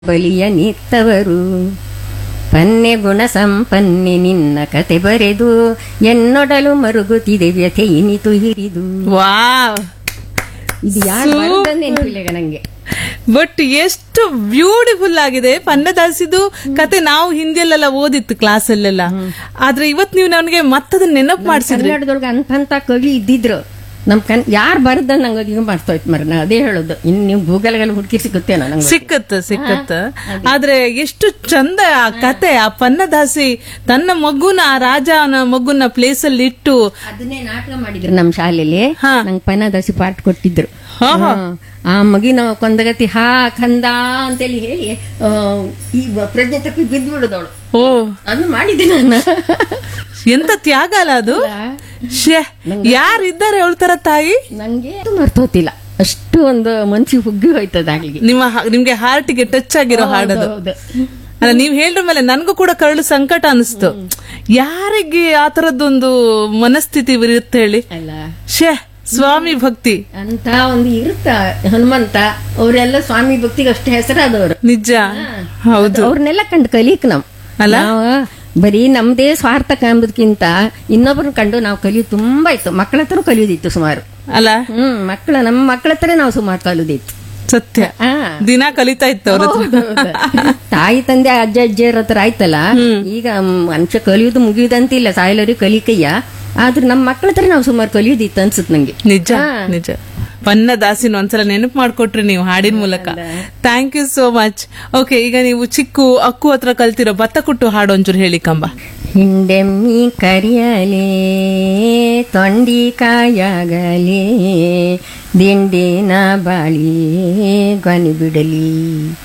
ಬಲಿಯ ನಿತ್ತವರು ಪನ್ನೆ ಗುಣ ಸಂಪನ್ನೆ ನಿನ್ನ ಕತೆ ಬರೆದು ಎನ್ನೊಡಲು ಮರುಗುತ್ತಿದೆ ವ್ಯಥೆ ಇನಿತು ಹಿರಿದು ವಾವ್ ಇದು ಯಾರು ನೆನಪಿಲ್ಲ ನಂಗೆ ಬಟ್ ಎಷ್ಟು ಬ್ಯೂಟಿಫುಲ್ ಆಗಿದೆ ಪನ್ನದಾಸಿದು ಕತೆ ನಾವು ಹಿಂದಿಯಲ್ಲೆಲ್ಲ ಓದಿತ್ತು ಕ್ಲಾಸ್ ಅಲ್ಲೆಲ್ಲ ಆದ್ರೆ ಇವತ್ ನೀವು ನನಗೆ ಮತ್ತದನ್ನ ನೆನಪು ಮಾಡಿಸಿದ್ರಿ ಕನ್ನಡದೊಳಗೆ ಅಂತಂತ ಕವಿ ಇದ್ದಿದ್ರು ನಮ್ ಕನ್ ಯಾರು ಬರದ ನಂಗೆ ಈಗ ಮಾಡ್ತೋಯ್ತು ಮರ ನಾ ಅದೇ ಹೇಳೋದು ಇನ್ನು ನೀವು ಗೂಗಲ್ಗೆಲ್ಲ ಹುಡುಕಿ ಸಿಗುತ್ತೇನೋ ನಂಗೆ ಸಿಕ್ಕತ್ತ ಸಿಕ್ಕತ್ತ ಆದ್ರೆ ಎಷ್ಟು ಚಂದ ಆ ಕತೆ ಆ ಪನ್ನದಾಸಿ ತನ್ನ ಮಗುನ ಆ ರಾಜನ ಮಗುನ ಪ್ಲೇಸ್ ಅಲ್ಲಿ ಇಟ್ಟು ಅದನ್ನೇ ನಾಟಕ ಮಾಡಿದ್ರು ನಮ್ಮ ಶಾಲೆಯಲ್ಲಿ ಹಾ. ನಂಗೆ ಪನ್ನದಾಸಿ ಪಾಠ ಕೊಟ್ಟಿದ್ರು ಹಾ, ಹಾ. ಹಾ. ಆ ಮಗಿನ ಕೊಂದಗತಿ ಹಾ ಕಂದ ಅಂತೇಳಿ ಹೇಳಿ ಆ, ಈ ಪ್ರಜ್ಞೆ ತಪ್ಪಿ ಬಿದ್ದು ಬಿಡುದವಳು ಓ ಅದು ಮಾಡಿದ್ದೆ ನಾನು ಎಂತ ತ್ಯಾಗ ಅಲ್ಲ ಅದು ಶೇ ಯಾರಿದ್ದಾರೆ ಅವಳ ತಾಯಿ ನಂಗೆ ಅದು ಮರ್ತೋತಿಲ್ಲ ಅಷ್ಟು ಒಂದು ಮನ್ಸಿಗೆ ಹುಗ್ಗಿ ಹೋಯ್ತದ ಆಗ್ಲಿಗೆ ನಿಮ್ಮ ಹ- ನಿಮ್ಗೆ ಹಾರ್ಟಿಗೆ ಟಚ್ ಆಗಿರೋ ಹಾಡದು ಹೌದು. ಅಲ್ಲ ನೀವ್ ಹೇಳಿದ ಮೇಲೆ ನನ್ಗೂ ಕೂಡ ಕರಳು ಸಂಕಟ ಅನಿಸ್ತು ಯಾರಿಗೆ ಆ ತರದ್ದೊಂದು ಮನಸ್ಥಿತಿ ಇರುತ್ತೆ ಹೇಳಿ ಅಲ್ಲ ಶೇ ಸ್ವಾಮಿ ಭಕ್ತಿ ಅಂತ ಒಂದು ಇರುತ್ತ ಹನುಮಂತ ಅವರೆಲ್ಲ ಸ್ವಾಮಿ ಭಕ್ತಿಗೆ ಅಷ್ಟು ಹೆಸರಾದವರು ನಿಜ ಹೌದು ಅವ್ರನ್ನೆಲ್ಲ ಕಂಡು ಕಲಿಕ್ ನಾವ್ ಅಲ್ಲ? ನಾವು ಬರೀ ನಮ್ದೇ ಸ್ವಾರ್ಥ ಕಾಂಬುದಕ್ಕಿಂತ ಇನ್ನೊಬ್ಬರನ್ನ ಕಂಡು ನಾವು ಕಲಿಯೋದು ತುಂಬಾ ಇತ್ತು ಮಕ್ಕಳ ಹತ್ರ ಕಲಿಯೋದಿತ್ತು ಸುಮಾರು ಅಲ್ಲ ಹ್ಮ್ ಮಕ್ಕಳ ನಮ್ಮ ಮಕ್ಕಳ ಹತ್ರ ನಾವು ಸುಮಾರು ಕಲಿಯೋದಿತ್ತು ಸತ್ಯ ಆ. ದಿನ ಕಲಿತಾ ಇತ್ತು ಅವ್ರ ಹತ್ರ ತಾಯಿ ತಂದೆ ಅಜ್ಜ ಅಜ್ಜಿಯರ ಹತ್ರ ಆಯ್ತಲ್ಲ ಈಗ ಮನುಷ್ಯ ಕಲಿಯೋದು ಮುಗಿಯುದಂತಿಲ್ಲ ಸಾಯಲರಿ ಕಲಿಕಯ್ಯ ಆದ್ರೆ ನಮ್ಮ ಮಕ್ಕಳ ಹತ್ರ ನಾವು ಸುಮಾರು ಕಲಿಯೋದಿತ್ತು ಅನ್ಸುತ್ತೆ ನಂಗೆ ನಿಜ ನಿಜ ಪನ್ನ ದಾಸಿನ ಒಂದ್ಸಲ ನೆನಪು ಮಾಡ್ಕೊಟ್ರಿ ನೀವು ಹಾಡಿನ ಮೂಲಕ thank you so much okay ಈಗ ನೀವು ಚಿಕ್ಕು ಅಕ್ಕು ಹತ್ರ ಕಲ್ತಿರೋ ಭತ್ತ ಕುಟ್ಟು ಹಾಡು ಒಂಚೂರು ಹೇಳಿ ಕಂಬ ಹಿಂಡೆಮ್ಮಿ ಕರಿಯಲೇ ತೊಂಡಿ ಕಾಯಾಗಲೇ ದಿಂಡಿನ ಬಾಳಿ ಗೊನಿ ಬಿಡಲಿ